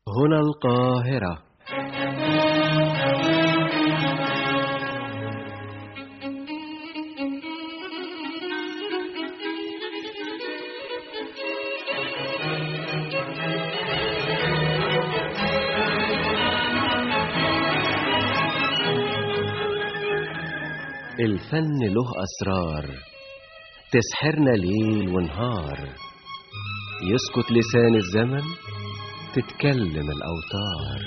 هنا القاهرة الفن له أسرار تسحرنا ليل ونهار يسكت لسان الزمن تتكلم الأوتار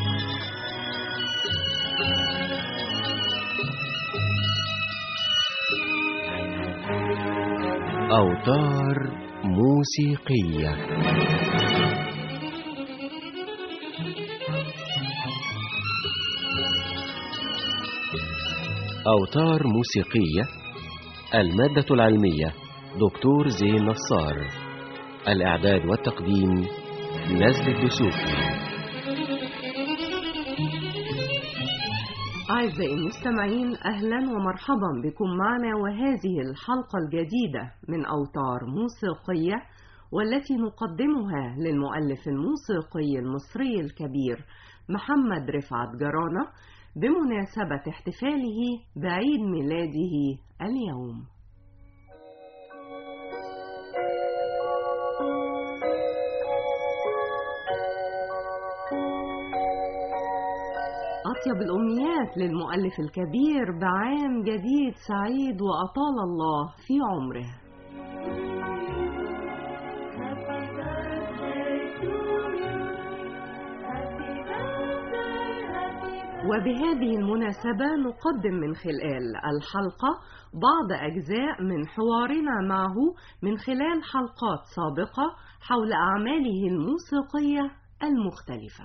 أوتار موسيقية أوتار موسيقية المادة العلمية دكتور زين نصار الإعداد والتقديم نزل الدسوقي أعزائي المستمعين أهلا ومرحبا بكم معنا وهذه الحلقة الجديدة من أوتار موسيقية والتي نقدمها للمؤلف الموسيقي المصري الكبير محمد رفعت جرانة بمناسبة احتفاله بعيد ميلاده اليوم أطيب الأمنيات للمؤلف الكبير بعام جديد سعيد وأطال الله في عمره وبهذه المناسبة نقدم من خلال الحلقة بعض أجزاء من حوارنا معه من خلال حلقات سابقة حول أعماله الموسيقية المختلفة.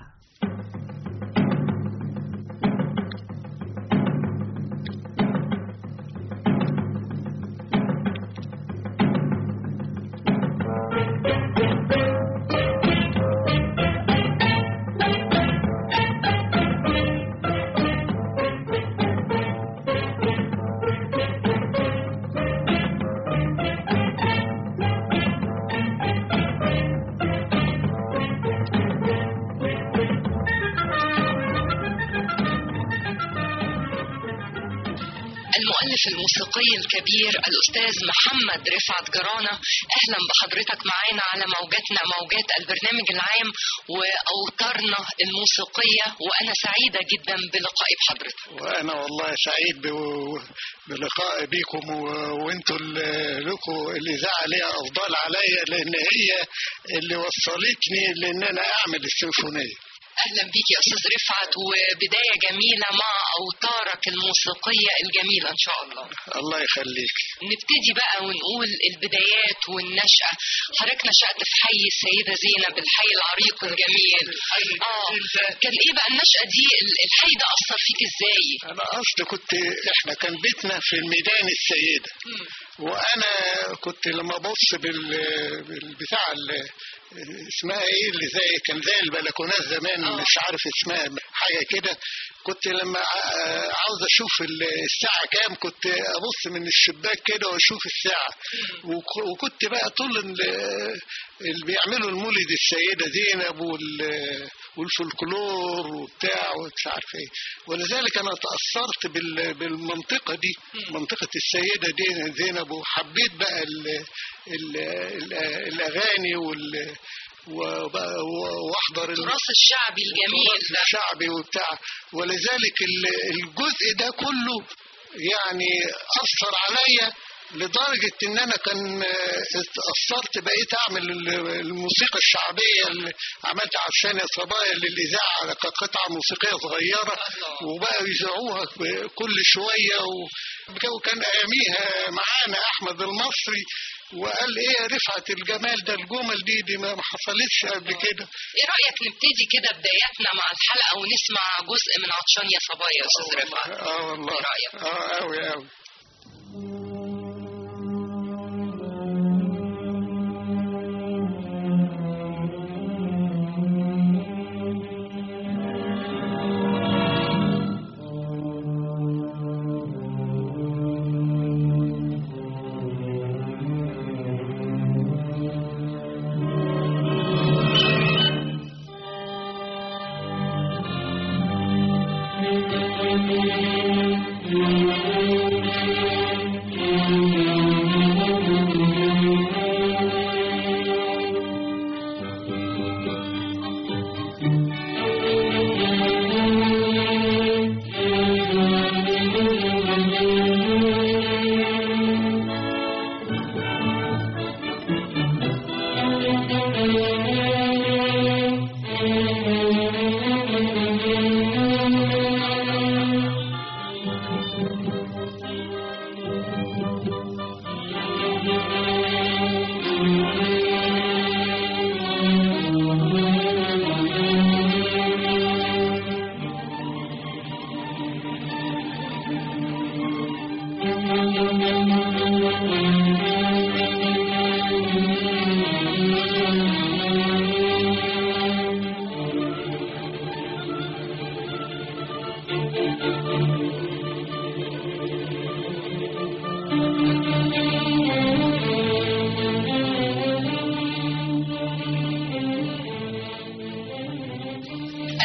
المؤلف الموسيقي الكبير الأستاذ محمد رفعت جرانة أهلا بحضرتك معانا على موجاتنا موجات البرنامج العام وأوتارنا الموسيقية وأنا سعيدة جدا بلقائي بحضرتك وانا والله سعيد ب- بلقاء بيكم و- وانتوا اللي لكم الاذاعه ليها افضل عليا لان هي اللي وصلتني لان انا اعمل السيمفونيه أهلا بيك يا أستاذ رفعت وبداية جميلة مع أوتارك الموسيقية الجميلة إن شاء الله الله يخليك نبتدي بقى ونقول البدايات والنشأة حضرتك نشأت في حي السيدة زينب الحي العريق الجميل اه كان ايه بقى النشأة دي ال- الحي ده أثر فيك ازاي؟ انا اصل كنت احنا كان بيتنا في الميدان السيده وانا كنت لما ابص بال بالبتاع ال- اسمها ايه اللي زي كان زي البلكونات زمان آه. مش عارف اسمها حاجه كده كنت لما ع- عاوز اشوف ال- الساعه كام كنت ابص من الشباك كده واشوف الساعه وك- وكنت بقى طول ال- اللي بيعملوا المولد السيده زينب وال والفولكلور وبتاع ومش عارف ايه ولذلك انا تاثرت بال- بالمنطقه دي منطقه السيده دي زينب وحبيت بقى ال ال ال الاغاني وال وبقى- واحضر ال- التراث الشعبي الجميل ده الشعبي وبتاع ولذلك ال- الجزء ده كله يعني أثر عليا لدرجة إن أنا كان آه، اتأثرت بقيت أعمل ال- الموسيقى الشعبية اللي عملت عشان يا صبايا للإذاعة على قطعة موسيقية صغيرة وبقوا يذاعوها كل شوية و- وكان أياميها معانا أحمد المصري وقال إيه رفعت الجمال ده الجمل دي دي ما حصلتش قبل كده ايه رأيك نبتدي كده بداياتنا مع الحلقة ونسمع جزء من عطشان يا صبايا يا أستاذ رفعت اه والله إيه رأيك؟ اه قوي قوي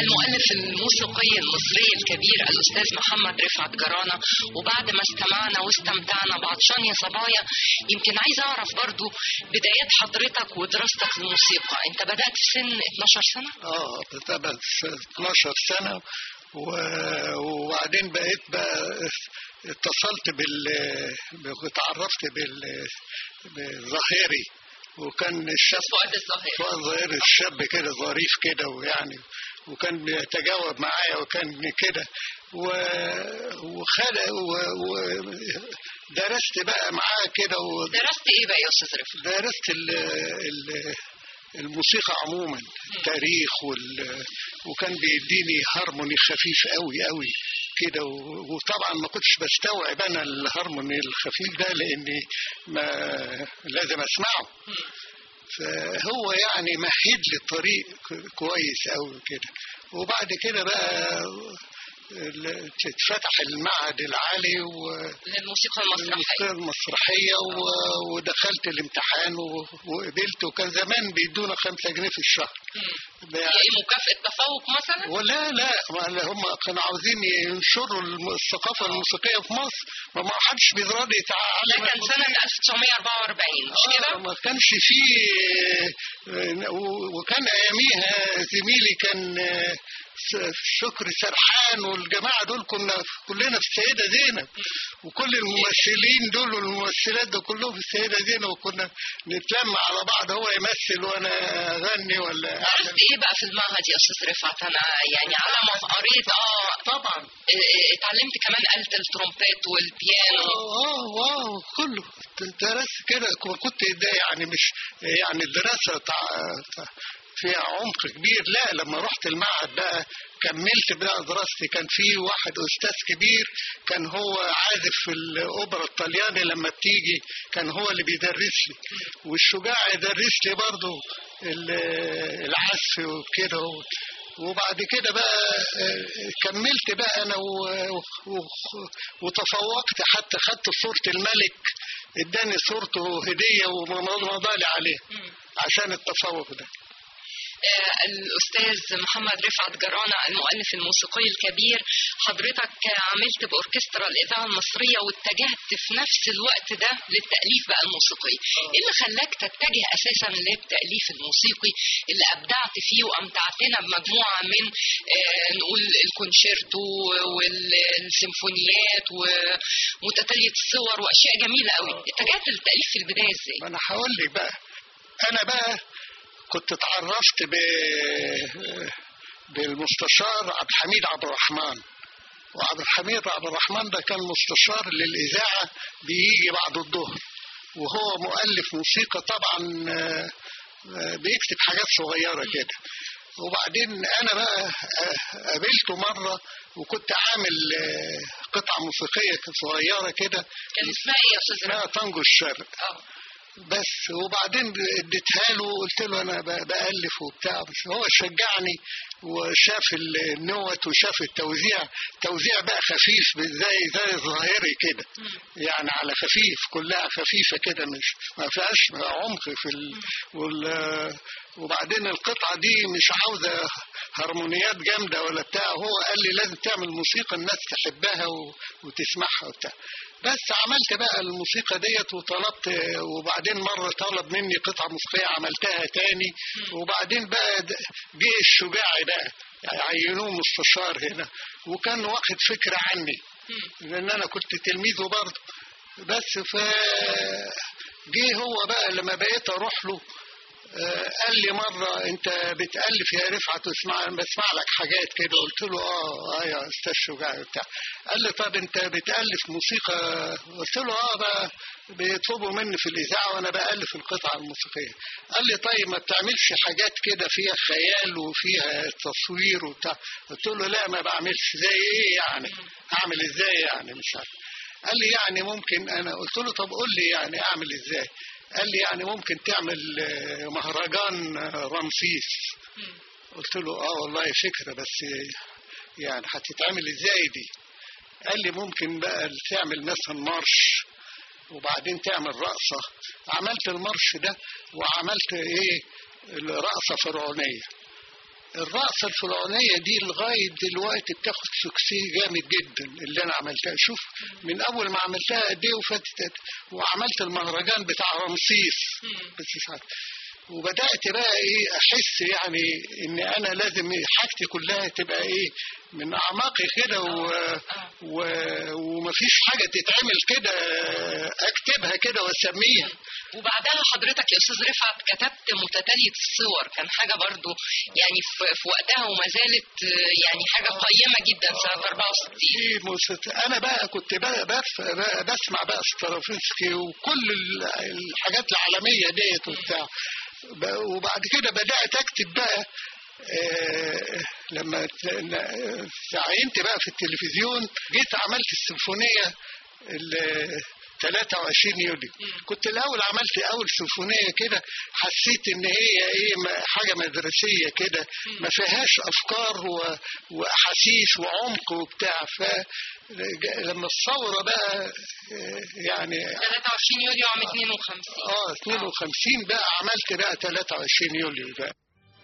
المؤلف الموسيقي المصري الكبير الأستاذ محمد رفعت جرانة وبعد ما استمعنا واستمتعنا بعطشان يا صبايا يمكن عايز أعرف برضو بدايات حضرتك ودراستك للموسيقى أنت بدأت في سن 12 سنة؟ اه بتبقى 12 سنة و- وبعدين بقيت بقى اتصلت بال اتعرفت بال بالظاهري وكان الشاب فؤاد الظاهري فؤاد ظاهري الشاب كده ظريف كده ويعني وكان بيتجاوب معايا وكان كده و- وخد ودرست بقى معاه كده و- درست إيه بقى يا أستاذ رفعت؟ درست ال ال الموسيقى عموما التاريخ وال وكان بيديني هارموني خفيف قوي قوي كده و- وطبعا ما كنتش بستوعب انا الهارموني الخفيف ده لاني ما لازم اسمعه فهو يعني مهد لي الطريق ك- كويس قوي كده وبعد كده بقى ال- اتفتح المعهد العالي و للموسيقى المسرحية الموسيقى المسرحية و- ودخلت الامتحان و- وقبلت وكان زمان بيدونا خمسة جنيه في الشهر ده يعني إيه مكافأة تفوق مثلا؟ ولا لا ما هم كانوا عاوزين ينشروا الم- الثقافة الموسيقية في مصر ما ما حدش بيراضي ده يتعلم كان سنة 1944 مش آه، كده؟ ما كانش فيه آه، و- وكان اياميها زميلي كان آه، س- شكري سرحان والجماعه دول كنا كلنا في السيده زينب وكل الممثلين دول والممثلات ده كلهم في السيده زينب وكنا نتلم على بعض هو يمثل وانا اغني ولا درست اعمل ايه بقى في المعهد يا استاذ رفعت انا يعني على ما قريت اه طبعا اه، اتعلمت كمان آلة الترومبيت والبيانو اه واو كله درست كده كنت ده يعني مش يعني الدراسه تع... تع... فيها عمق كبير لا لما رحت المعهد بقى كملت بقى دراستي كان في واحد استاذ كبير كان هو عازف في الاوبرا الطلياني لما بتيجي كان هو اللي بيدرس لي والشجاع يدرس لي برضه ال- العزف وكده وبعد كده بقى آه، كملت بقى انا و- و- وتفوقت حتى خدت صورة الملك اداني صورته هدية ومضالي عليه عشان التفوق ده آه، الأستاذ محمد رفعت جرانة المؤلف الموسيقي الكبير حضرتك عملت بأوركسترا الإذاعة المصرية واتجهت في نفس الوقت ده للتأليف بقى الموسيقي إيه اللي خلاك تتجه أساسا للتأليف الموسيقي اللي أبدعت فيه وأمتعتنا بمجموعة من آه، نقول الكونشيرتو والسيمفونيات ومتتالية الصور وأشياء جميلة قوي اتجهت للتأليف في البداية إزاي؟ ما انا هقول لك بقى انا بقى كنت اتعرفت ب بالمستشار عبد الحميد عبد الرحمن وعبد الحميد عبد الرحمن ده كان مستشار للإذاعة بيجي بعد الظهر وهو مؤلف موسيقى طبعا آه، آه، بيكتب حاجات صغيرة كده وبعدين أنا بقى آه، قابلته مرة وكنت عامل آه، قطعة موسيقية صغيرة كده كان اسمها إيه يا أستاذ اسمها رفعت؟ تانجو الشرق آه. بس وبعدين اديتها له وقلت له انا ب- بألف وبتاع بس هو شجعني وشاف النوت وشاف التوزيع توزيع بقى خفيف زي زي الظاهري كده يعني على خفيف كلها خفيفة كده مش ما فيهاش عمق في ال... وال... وبعدين القطعة دي مش عاوزة هرمونيات جامدة ولا بتاع هو قال لي لازم تعمل موسيقى الناس تحبها و... وتسمعها وبتاع بس عملت بقى الموسيقى ديت وطلبت وبعدين مرة طلب مني قطعة موسيقية عملتها تاني وبعدين بقى د- جه الشجاعي بقى عينوه مستشار هنا وكان واخد فكرة عني لأن أنا كنت تلميذه برضه بس ف جه هو بقى لما بقيت أروح له آه، قال لي مرة أنت بتألف يا رفعت واسمع بسمع لك حاجات كده قلت له آه آه يا أستاذ شجاع وبتاع قال لي طب أنت بتألف موسيقى قلت له آه بقى بيطلبوا مني في الإذاعة وأنا بألف القطعة الموسيقية قال لي طيب ما بتعملش حاجات كده فيها خيال وفيها تصوير وبتاع قلت له لا ما بعملش زي إيه يعني أعمل إزاي يعني مش عارف قال لي يعني ممكن انا قلت له طب قول لي يعني اعمل ازاي قال لي يعني ممكن تعمل آه، مهرجان آه، رمسيس قلت له اه والله فكرة بس يعني هتتعمل ازاي دي قال لي ممكن بقى تعمل مثلا مارش وبعدين تعمل رقصة عملت المارش ده وعملت ايه الرقصة فرعونية الرقصة الفرعونية دي لغاية دلوقتي بتاخد سكسي جامد جدا اللي أنا عملتها شوف من أول ما عملتها قد إيه وفاتت قد- وعملت المهرجان بتاع رمسيس بس ساعات. وبدأت بقى إيه أحس يعني إن أنا لازم حاجتي كلها تبقى إيه من أعماقي كده و... و... ومفيش حاجة تتعمل كده أكتبها كده وأسميها وبعدها حضرتك يا استاذ رفعت كتبت متتاليه الصور كان حاجه برضو يعني في, في وقتها وما زالت آه، يعني حاجه قيمه جدا سنه 64 في موسيقى انا بقى كنت بقى برف بقى بسمع بقى سترافينسكي وكل ال- الحاجات العالميه ديت وبتاع ب- وبعد كده بدات اكتب بقى آه، لما ت- ن- تعينت بقى في التلفزيون جيت عملت السيمفونيه ال 23 يوليو كنت الاول عملت اول سيمفونيه كده حسيت ان هي ايه م- حاجه مدرسيه كده ما فيهاش افكار و- واحاسيس وعمق وبتاع ف ج- لما الثوره بقى آه، يعني 23 يوليو عام 52 اه 52 بقى عملت بقى 23 يوليو بقى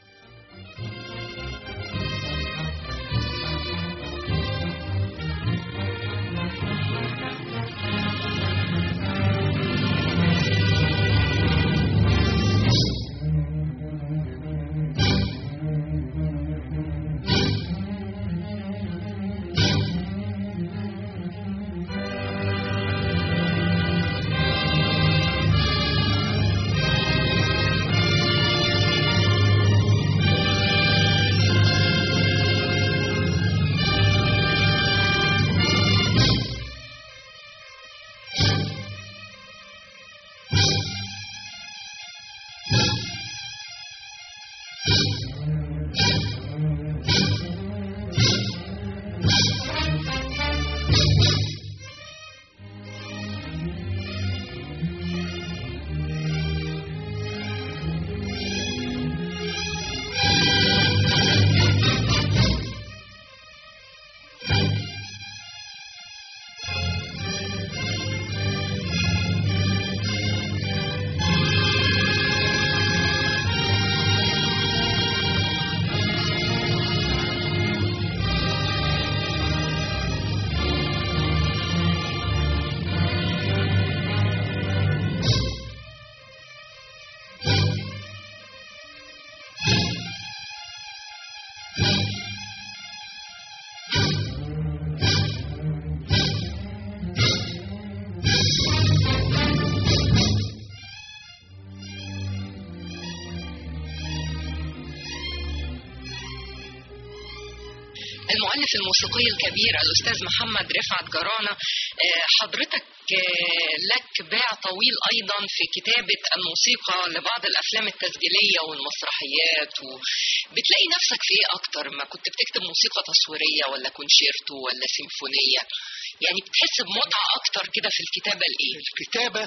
المؤلف الموسيقي الكبير الأستاذ محمد رفعت جرانة آه، حضرتك آه، لك باع طويل أيضا في كتابة الموسيقى لبعض الأفلام التسجيلية والمسرحيات وبتلاقي نفسك في إيه أكتر ما كنت بتكتب موسيقى تصويرية ولا كونشيرتو ولا سيمفونية يعني بتحس بمتعة أكتر كده في الكتابة الإيه؟ الكتابة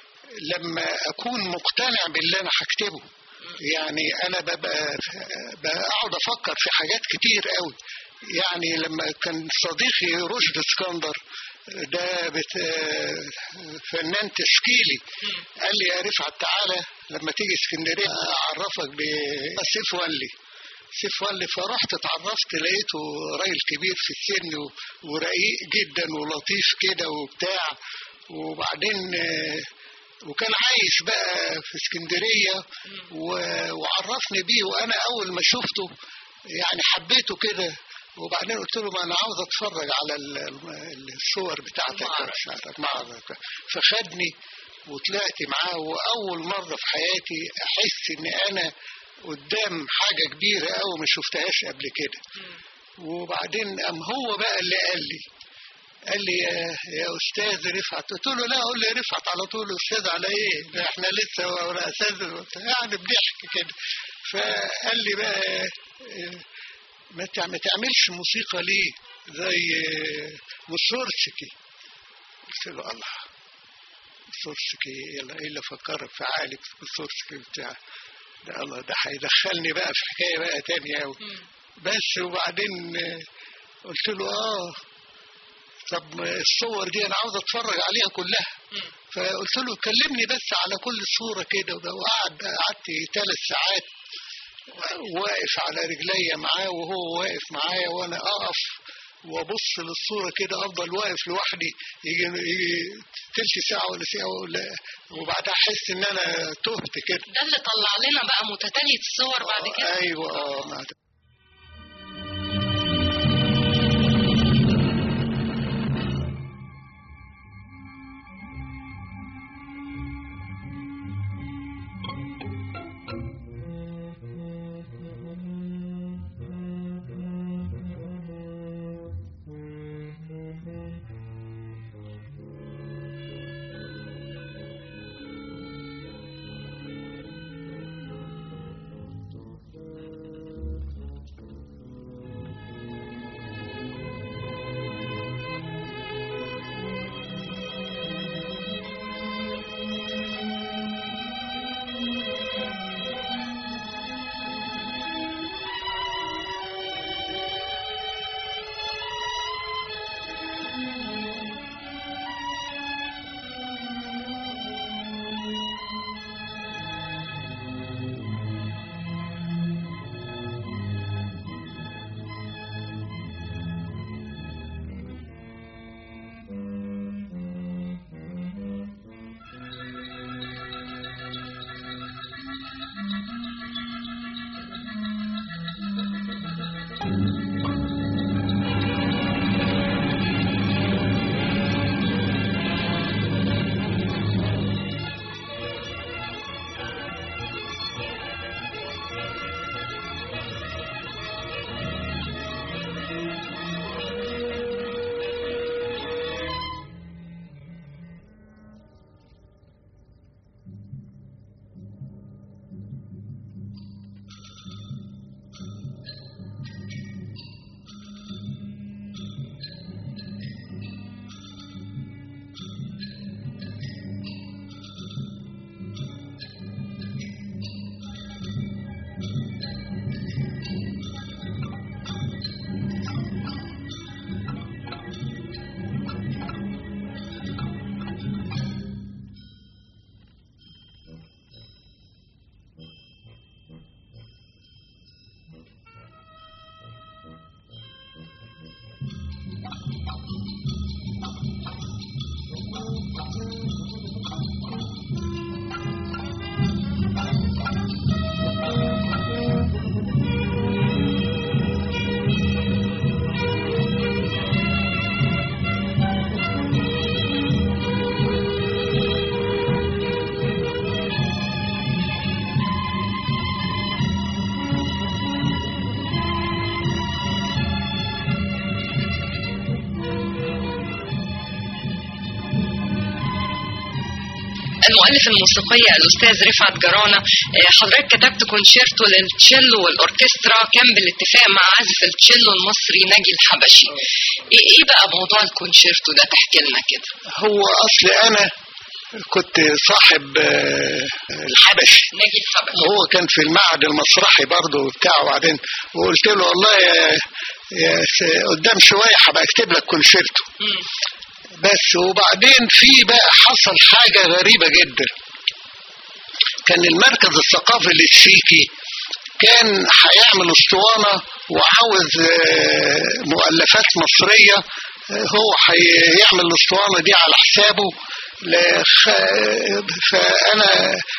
لما أكون مقتنع باللي أنا هكتبه يعني أنا ببقى بقعد أفكر في حاجات كتير قوي يعني لما كان صديقي رشد اسكندر ده بت... فنان تشكيلي قال لي يا رفعت تعالى لما تيجي اسكندريه اعرفك بسيف ولي سيف ولي فرحت اتعرفت لقيته راجل كبير في السن و- ورقيق جدا ولطيف كده وبتاع وبعدين آه، وكان عايش بقى في اسكندريه و- وعرفني بيه وانا اول ما شفته يعني حبيته كده وبعدين قلت له ما انا عاوز اتفرج على ال- ال- الصور بتاعتك المعرض. بتاعتك معرض فخدني وطلعت معاه واول مره في حياتي احس ان انا قدام حاجه كبيره قوي ما شفتهاش قبل كده وبعدين قام هو بقى اللي قال لي قال لي يا, يا استاذ رفعت قلت له لا قول لي رفعت على طول استاذ على ايه ده احنا لسه ولا اساتذه يعني بنحكي كده فقال لي بقى آه، ما تع- ما تعملش موسيقى ليه زي آه، مصورسكي قلت له الله مصورسكي يلا ايه اللي فكرك في عقلك مصورسكي بتاع ده الله ده هيدخلني بقى في حكايه بقى تانية قوي بس وبعدين آه، قلت له اه طب الصور دي انا عاوز اتفرج عليها كلها فقلت له كلمني بس على كل صوره كده وده وقعد قعدت ثلاث ساعات واقف على رجليا معاه وهو واقف معايا وانا اقف وابص للصوره كده افضل واقف لوحدي يجي يجي تلت ساعه ولا ساعه ولا وبعدها احس ان انا تهت كده ده اللي طلع لنا بقى متتالية الصور بعد كده ايوه اه ما المؤلف الموسيقية الأستاذ رفعت جرانة آه، حضرتك كتبت كونشيرتو للتشيلو والأوركسترا كان بالاتفاق مع عازف التشيلو المصري ناجي الحبشي إيه إيه بقى موضوع الكونشيرتو ده تحكي لنا كده هو اصل انا كنت صاحب آه، الحبشي ناجي الحبشي هو كان في المعهد المسرحي برضه وبتاع وبعدين وقلت له والله يا يا س- قدام شويه هبقى اكتب لك كونشيرتو مم. بس وبعدين في بقى حصل حاجه غريبه جدا كان المركز الثقافي التشيكي كان هيعمل اسطوانه وعاوز آه، مؤلفات مصريه آه، هو هيعمل الاسطوانه دي على حسابه لخ- فانا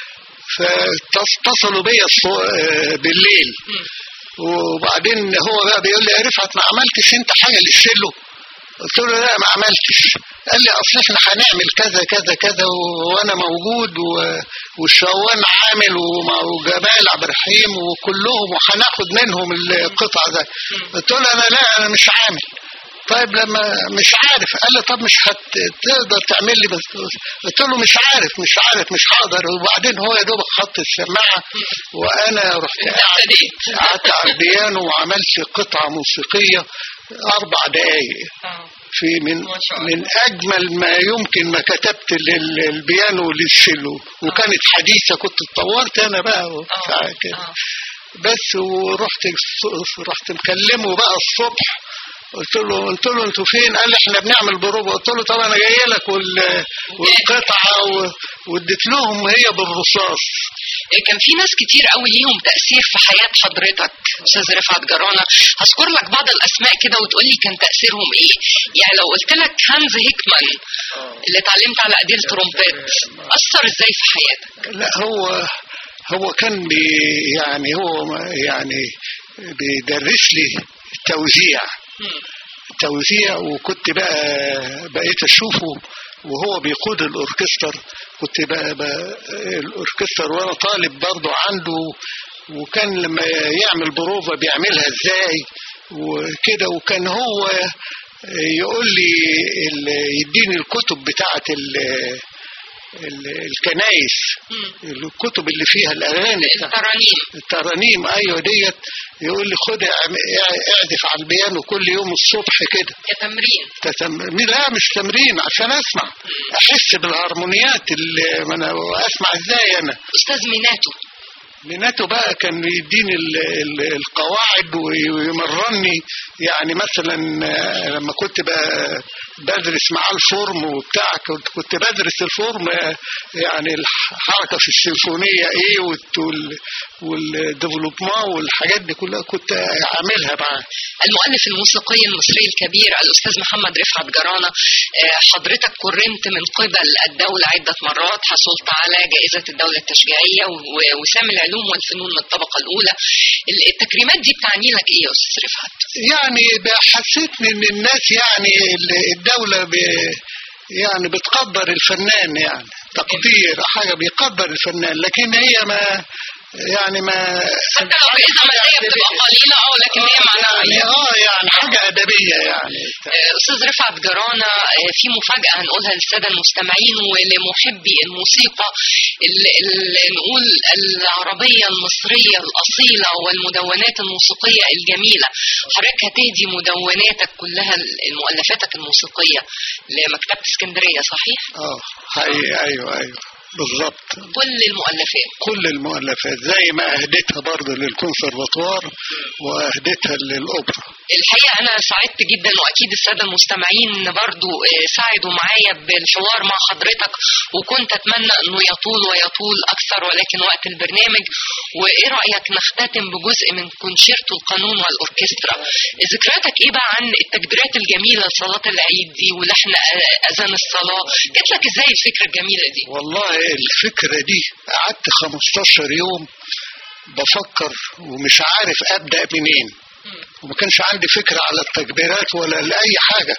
فاتصلوا بيا الصو- آه، بالليل مم. وبعدين هو بقى بيقول لي يا رفعت ما عملتش انت حاجه للشلو قلت له لا ما عملتش قال لي اصل احنا هنعمل كذا كذا كذا و- وانا موجود و- والشوان عامل وم- وجمال عبد الرحيم وكلهم وهناخد منهم القطع ده قلت له انا لا انا مش عامل طيب لما مش عارف قال لي طب مش هتقدر تعمل لي بس قلت له مش عارف مش عارف مش هقدر وبعدين هو يا دوب حط السماعه وانا رحت انت قاعد ابتديت قعدت على البيانو وعملت قطعة موسيقية أربع دقايق آه. في من ما شاء الله. من أجمل ما يمكن ما كتبت للبيانو وللشيلو وكانت حديثة كنت اتطورت أنا بقى وبتاع آه. كده آه. بس ورحت الص- رحت مكلمه بقى الصبح قلت له قلت له انتوا فين؟ قال لي احنا بنعمل بروفه قلت له طب انا جاي لك وال- والقطعه و- واديت لهم هي بالرصاص كان في ناس كتير قوي ليهم تأثير في حياة حضرتك أستاذ رفعت جرانة هذكر لك بعض الأسماء كده وتقول لي كان تأثيرهم إيه يعني لو قلت لك هانز هيكمان اللي اتعلمت على أيديه الترومبيت أثر إزاي في حياتك لا هو هو كان بي يعني هو ما- يعني بيدرس لي التوزيع التوزيع وكنت بقى بقيت اشوفه وهو بيقود الاوركستر كنت بقى, بقى الاوركستر وانا طالب برضه عنده وكان لما يعمل بروفا بيعملها ازاي وكده وكان هو يقول لي ال- يديني الكتب بتاعه ال- ال- الكنايس الكتب اللي فيها الاغاني بتاع- الترانيم الترانيم ايوه ديت يقول لي خد اعم- اعزف على البيانو كل يوم الصبح كده كتمرين تتم... لا مش تمرين عشان اسمع احس بالهارمونيات اللي ما انا اسمع ازاي انا أستاذ ميناتو ميناتو بقى كان يديني ال- ال- القواعد وي- ويمرني يعني مثلا آه، لما كنت بقى بدرس معاه الفورم وبتاع كنت كنت بدرس الفورم آه، يعني الحركه في السيمفونيه ايه والت- وال- والديفلوبمون والحاجات دي كلها كنت اعملها معاه المؤلف الموسيقي المصري الكبير الأستاذ محمد رفعت جرانة آه، حضرتك كرمت من قبل الدولة عدة مرات حصلت على جائزة الدولة التشجيعية و- وسام العلوم والفنون من الطبقة الأولى ال- التكريمات دي بتعني لك إيه يا أستاذ رفعت؟ يعني حسيتني ان الناس يعني ال- الدولة ب يعني بتقدر الفنان يعني تقدير حاجة بيقدر الفنان لكن هي ما يعني ما حتى لو جائزة مادية بتبقى قليلة أه لكن هي يعني معنوية اه يعني حاجة أدبية يعني آه، أستاذ رفعت جرانة آه، في مفاجأة هنقولها للسادة المستمعين ولمحبي الموسيقى اللي اللي نقول العربية المصرية الأصيلة والمدونات الموسيقية الجميلة حضرتك هتهدي مدوناتك كلها مؤلفاتك الموسيقية لمكتبة اسكندرية صحيح؟ اه هاي ايوه ايوه بالظبط كل المؤلفات كل المؤلفات زي ما اهدتها برضه للكونسرفاتوار واهدتها للاوبرا الحقيقة أنا سعدت جدا وأكيد السادة المستمعين برضو آه، ساعدوا معايا بالحوار مع حضرتك وكنت أتمنى أنه يطول ويطول أكثر ولكن وقت البرنامج وإيه رأيك نختتم بجزء من كونشيرتو القانون والأوركسترا ذكرياتك إيه بقى عن التكبيرات الجميلة لصلاة العيد دي ولحن آه، أذان الصلاة جات لك إزاي الفكرة الجميلة دي والله الفكرة دي قعدت 15 يوم بفكر ومش عارف أبدأ منين وما كانش عندي فكرة على التكبيرات ولا لأي حاجة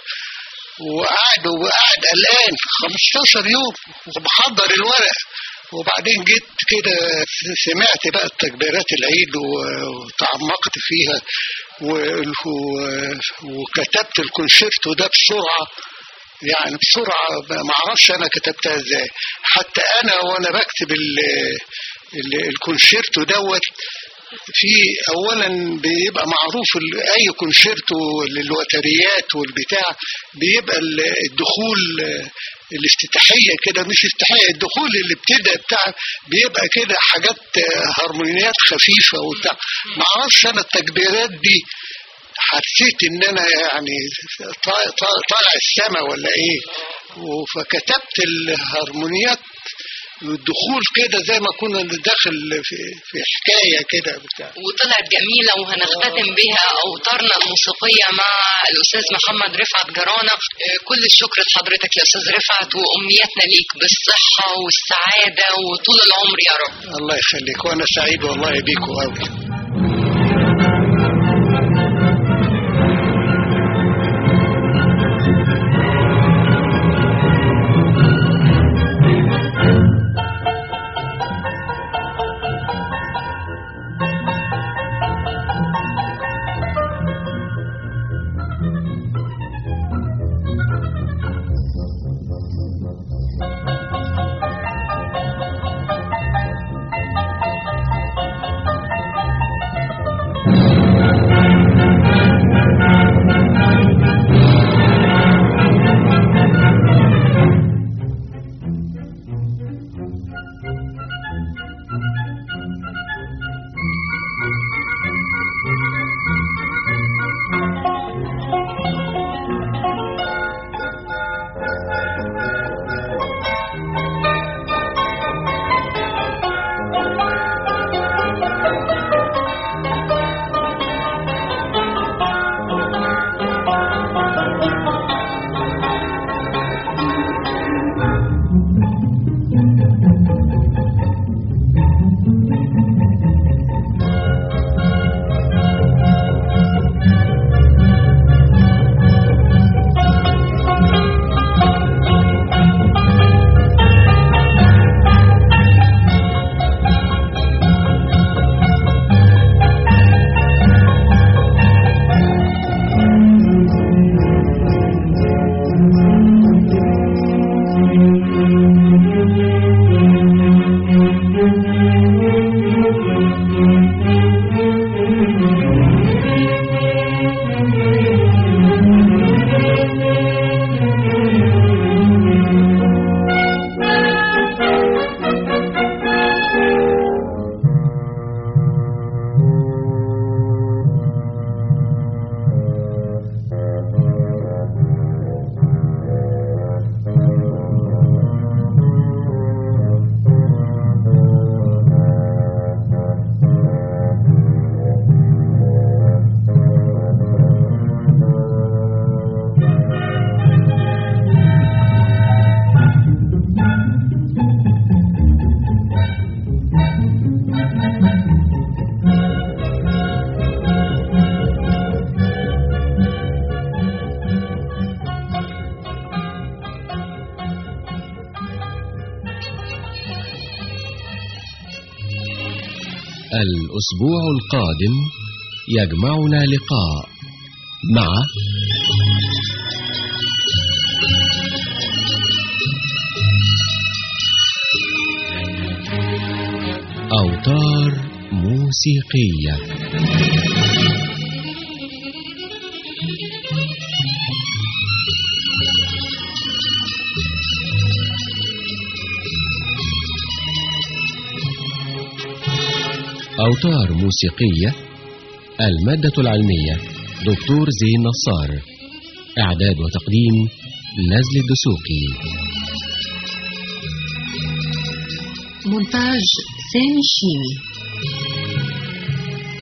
وقاعد وقاعد قلقان 15 يوم وبحضر الورق وبعدين جيت كده سمعت بقى التكبيرات العيد و- وتعمقت فيها و- و- وكتبت الكونشيرتو ده بسرعة يعني بسرعة ما اعرفش انا كتبتها ازاي حتى انا وانا بكتب ال ال الكونشيرتو دوت في اولا بيبقى معروف ال- اي كونشيرتو للوتريات والبتاع بيبقى ال- الدخول الافتتاحية كده مش افتتاحية الدخول اللي ابتدى بتاع بيبقى كده حاجات هارمونيات خفيفة وبتاع ما اعرفش انا التكبيرات دي حسيت ان انا يعني طا- طا- طالع السما ولا ايه فكتبت الهارمونيات والدخول كده زي ما كنا داخل في, في حكايه كده بتاع وطلعت جميلة وهنختتم بها أوتارنا الموسيقية مع الأستاذ محمد رفعت جرانة آه، كل الشكر لحضرتك يا أستاذ رفعت وأمنياتنا ليك بالصحة والسعادة وطول العمر يا رب الله يخليك وانا سعيد والله بيكم قوي الأسبوع القادم يجمعنا لقاء مع أوتار موسيقية أوتار موسيقية المادة العلمية دكتور زين نصار إعداد وتقديم نزل الدسوقي مونتاج سامي الشيمي